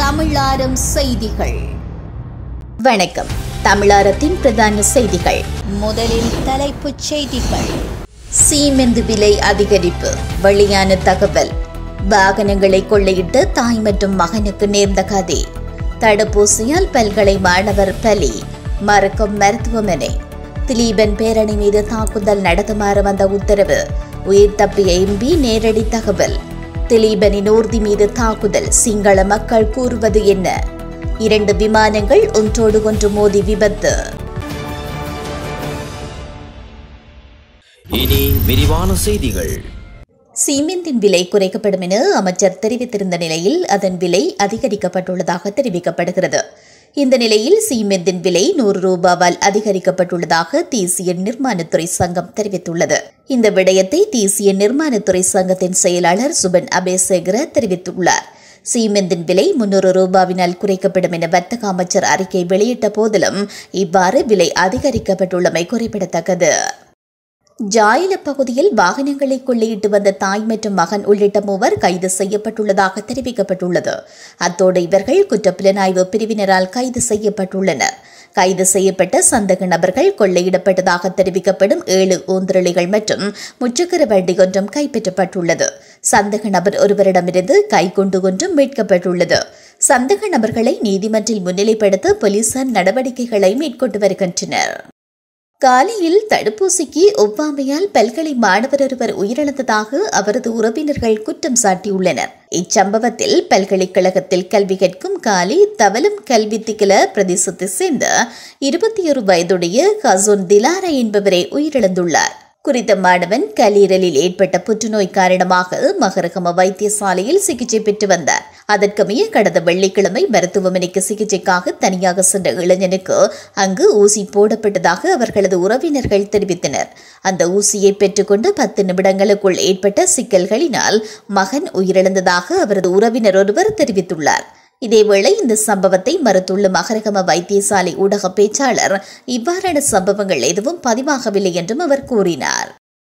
தமிழாரம் செய்திகள் வணக்கம் தமிழாரத்தின் பிரதான செய்திகள் முதலில் தலைப்புச் செய்திகள் சீமெந்து விலை அதிகரிப்பு வெளியான தகவல் வாகனங்களை கொள்ளையிட்டு தாய் மற்றும் மகனுக்கு நேர்ந்த கதை தடுப்பூசியால் பல்கலை மாணவர் பலி மறக்கும் மருத்துவமனை திலீபன் பேரணி மீது தாக்குதல் நடத்துமாறு வந்த உத்தரவு உயிர் தப்பிய எம்பி நேரடி தகவல் திலீபனின் ஊர்தி மீது தாக்குதல் சிங்கள மக்கள் கூறுவது என்ன இரண்டு விமானங்கள் ஒன்றோடு ஒன்று மோதி விபத்து இனி விரிவான செய்திகள் சீமெந்தின் விலை குறைக்கப்படும் என அமைச்சர் தெரிவித்திருந்த நிலையில் அதன் விலை அதிகரிக்கப்பட்டுள்ளதாக தெரிவிக்கப்படுகிறது இந்த நிலையில் சீமெந்தின் விலை நூறு ரூபாவால் அதிகரிக்கப்பட்டுள்ளதாக தேசிய நிர்மாணத்துறை சங்கம் தெரிவித்துள்ளது இந்த விடயத்தை தேசிய நிர்மாணத்துறை சங்கத்தின் செயலாளர் சுபன் அபேசேகர தெரிவித்துள்ளார் சீமெந்தின் விலை முன்னூறு ரூபாவினால் குறைக்கப்படும் என வர்த்தக அமைச்சர் அறிக்கை வெளியிட்ட போதிலும் இவ்வாறு விலை அதிகரிக்கப்பட்டுள்ளமை குறிப்பிடத்தக்கது ஜாயில பகுதியில் வாகனங்களை கொள்ளையிட்டு வந்த தாய் மற்றும் மகன் உள்ளிட்ட மூவர் கைது செய்யப்பட்டுள்ளதாக தெரிவிக்கப்பட்டுள்ளது அத்தோடு இவர்கள் குற்றப்புலனாய்வு பிரிவினரால் கைது செய்யப்பட்டுள்ளனர் கைது செய்யப்பட்ட சந்தக நபர்கள் கொள்ளையிடப்பட்டதாக தெரிவிக்கப்படும் ஏழு ஊந்திரளிகள் மற்றும் முச்சக்கர வண்டி ஒன்றும் கைப்பற்றப்பட்டுள்ளது சந்தக நபர் ஒருவரிடமிருந்து கைக்குண்டு ஒன்றும் மீட்கப்பட்டுள்ளது சந்தக நபர்களை நீதிமன்றில் முன்னிலைப்படுத்த போலீசார் நடவடிக்கைகளை மேற்கொண்டு வருகின்றனர் காலையில் தடுப்பூசிக்கு ஒவ்வாமையால் பல்கலை மாணவர் ஒருவர் உயிரிழந்ததாக அவரது உறவினர்கள் குற்றம் சாட்டியுள்ளனர் இச்சம்பவத்தில் பல்கலைக்கழகத்தில் கல்வி கற்கும் காலி தவலம் கல்வி திகல பிரதேசத்தை சேர்ந்த இருபத்தி ஒரு வயதுடைய ஹசோன் திலாரா என்பவரே உயிரிழந்துள்ளார் குறித்த மாணவன் கல்லீரலில் ஏற்பட்ட புற்றுநோய் காரணமாக மகரகம வைத்தியசாலையில் சிகிச்சை பெற்று வந்தார் அதற்கமைய கடந்த வெள்ளிக்கிழமை மருத்துவமனைக்கு சிகிச்சைக்காக தனியாக சென்ற இளைஞனுக்கு அங்கு ஊசி போடப்பட்டதாக அவர்களது உறவினர்கள் தெரிவித்தனர் அந்த ஊசியை பெற்றுக்கொண்டு பத்து நிமிடங்களுக்குள் ஏற்பட்ட சிக்கல்களினால் மகன் உயிரிழந்ததாக அவரது உறவினர் ஒருவர் தெரிவித்துள்ளார் இதேவேளை இந்த சம்பவத்தை மறுத்துள்ள மகரகம வைத்தியசாலை ஊடக பேச்சாளர் இவ்வாறான சம்பவங்கள் எதுவும் பதிவாகவில்லை என்றும் அவர் கூறினார்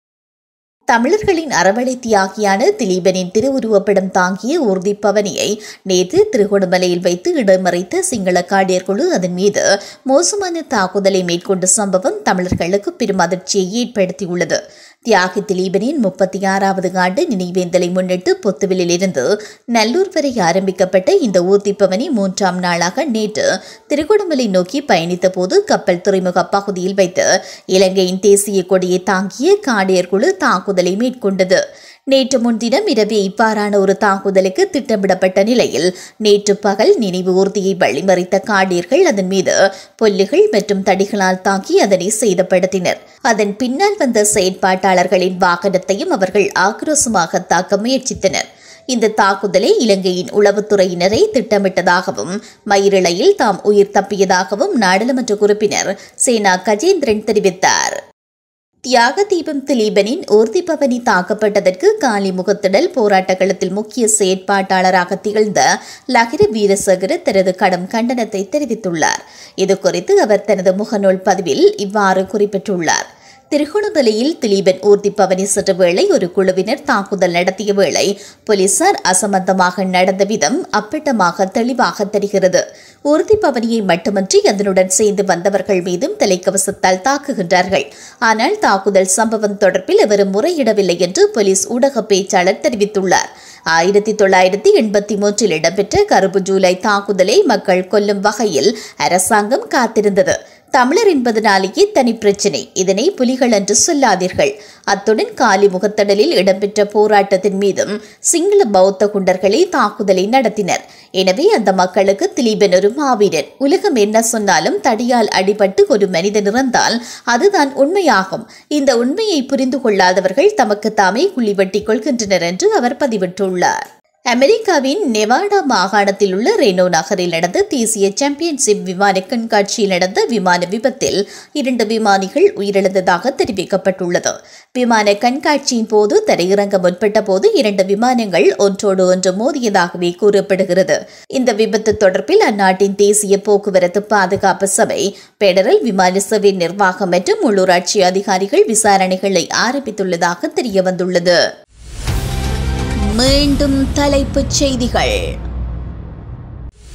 தமிழர்களின் அறவழி தியாகியான திலீபனின் திருவுருவப்படம் தாங்கிய ஊர்தி பவனியை நேற்று திருகோணமலையில் வைத்து இடமறைத்த சிங்கள காடியர் குழு அதன் மீது மோசமான தாக்குதலை மேற்கொண்ட சம்பவம் தமிழர்களுக்கு பெரும் அதிர்ச்சியை ஏற்படுத்தியுள்ளது தியாகி திலீபனின் முப்பத்தி ஆறாவது ஆண்டு நினைவேந்தலை முன்னிட்டு பொத்துவிலில் இருந்து நல்லூர் வரை ஆரம்பிக்கப்பட்ட இந்த ஊர்தி பவனி மூன்றாம் நாளாக நேற்று திருகோணமலை நோக்கி பயணித்த போது கப்பல் துறைமுக பகுதியில் வைத்து இலங்கையின் தேசிய கொடியை தாங்கிய காடியர் குழு தாக்குதலை மேற்கொண்டது நேற்று முன்தினம் இரவே இவ்வாறான ஒரு தாக்குதலுக்கு திட்டமிடப்பட்ட நிலையில் நேற்று பகல் நினைவு ஊர்தியை வழிமறித்த காடியர்கள் அதன் மீது புல்லுகள் மற்றும் தடிகளால் தாக்கி அதனை சேதப்படுத்தினர் அதன் பின்னால் வந்த செயற்பாட்டாளர்களின் வாகனத்தையும் அவர்கள் ஆக்ரோஷமாக தாக்க முயற்சித்தனர் இந்த தாக்குதலை இலங்கையின் உளவுத்துறையினரை திட்டமிட்டதாகவும் மயிரிழையில் தாம் உயிர் தப்பியதாகவும் நாடாளுமன்ற உறுப்பினர் சேனா கஜேந்திரன் தெரிவித்தார் தியாக தீபம் திலீபனின் ஊர்தி பவனி தாக்கப்பட்டதற்கு காலி முகத்திடல் போராட்ட களத்தில் முக்கிய செயற்பாட்டாளராக திகழ்ந்த லகிர வீரசேகர தனது கடும் கண்டனத்தை தெரிவித்துள்ளார் இதுகுறித்து அவர் தனது முகநூல் பதிவில் இவ்வாறு குறிப்பிட்டுள்ளார் திருகோணமலையில் திலீபன் ஊர்தி பவனி சென்ற வேளை ஒரு குழுவினர் தாக்குதல் நடத்திய வேளை போலீசார் அசம்பந்தமாக நடந்த விதம் அப்பட்டமாக தெளிவாக தெரிகிறது ஊர்தி பவனியை மட்டுமன்றி அதனுடன் சேர்ந்து வந்தவர்கள் மீதும் தலைக்கவசத்தால் தாக்குகின்றார்கள் ஆனால் தாக்குதல் சம்பவம் தொடர்பில் எவரும் முறையிடவில்லை என்று போலீஸ் ஊடக பேச்சாளர் தெரிவித்துள்ளார் ஆயிரத்தி தொள்ளாயிரத்தி எண்பத்தி மூன்றில் இடம்பெற்ற கருப்பு ஜூலை தாக்குதலை மக்கள் கொல்லும் வகையில் அரசாங்கம் காத்திருந்தது தமிழர் என்பதனாலேயே தனி பிரச்சினை இதனை புலிகள் என்று சொல்லாதீர்கள் அத்துடன் காலி முகத்தடலில் இடம்பெற்ற போராட்டத்தின் மீதும் சிங்கள பௌத்த குண்டர்களே தாக்குதலை நடத்தினர் எனவே அந்த மக்களுக்கு திலீபன் ஒரு மாவீரன் உலகம் என்ன சொன்னாலும் தடியால் அடிபட்டு ஒரு மனிதன் இறந்தால் அதுதான் உண்மையாகும் இந்த உண்மையை புரிந்து கொள்ளாதவர்கள் தமக்கு தாமே குழிவெட்டிக் கொள்கின்றனர் என்று அவர் பதிவிட்டுள்ளார் அமெரிக்காவின் நெவாடா மாகாணத்தில் உள்ள ரெனோ நகரில் நடந்த தேசிய சாம்பியன்ஷிப் விமான கண்காட்சியில் நடந்த விமான விபத்தில் இரண்டு விமானிகள் உயிரிழந்ததாக தெரிவிக்கப்பட்டுள்ளது விமான கண்காட்சியின் போது தரையிறங்க முற்பட்ட போது இரண்டு விமானங்கள் ஒன்றோடு ஒன்று மோதியதாகவே கூறப்படுகிறது இந்த விபத்து தொடர்பில் அந்நாட்டின் தேசிய போக்குவரத்து பாதுகாப்பு சபை பெடரல் விமான சேவை நிர்வாகம் மற்றும் உள்ளூராட்சி அதிகாரிகள் விசாரணைகளை ஆரம்பித்துள்ளதாக தெரியவந்துள்ளது மீண்டும் தலைப்புச் செய்திகள்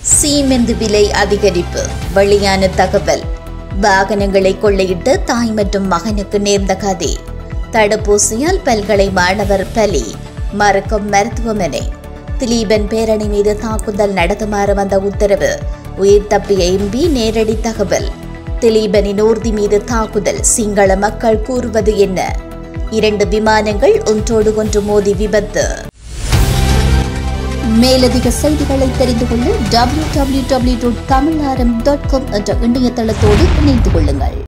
சீமெந்து விலை அதிகரிப்பு வெளியான தகவல் வாகனங்களை கொள்ளையிட்டு தாய் மற்றும் மகனுக்கு நேர்ந்த கதை தடுப்பூசியால் பல்கலை மாணவர் பலி மறக்கும் மருத்துவமனை திலீபன் பேரணி மீது தாக்குதல் நடத்துமாறு வந்த உத்தரவு உயிர் தப்பிய எம்பி நேரடி தகவல் திலீபனின் ஊர்தி மீது தாக்குதல் சிங்கள மக்கள் கூறுவது என்ன இரண்டு விமானங்கள் ஒன்றோடு ஒன்று மோதி விபத்து மேலதிக செய்திகளை தெரிந்து கொள்ள W W W dot Tamil dot com என்ற இணையதளத்தோடு இணைந்து கொள்ளுங்கள்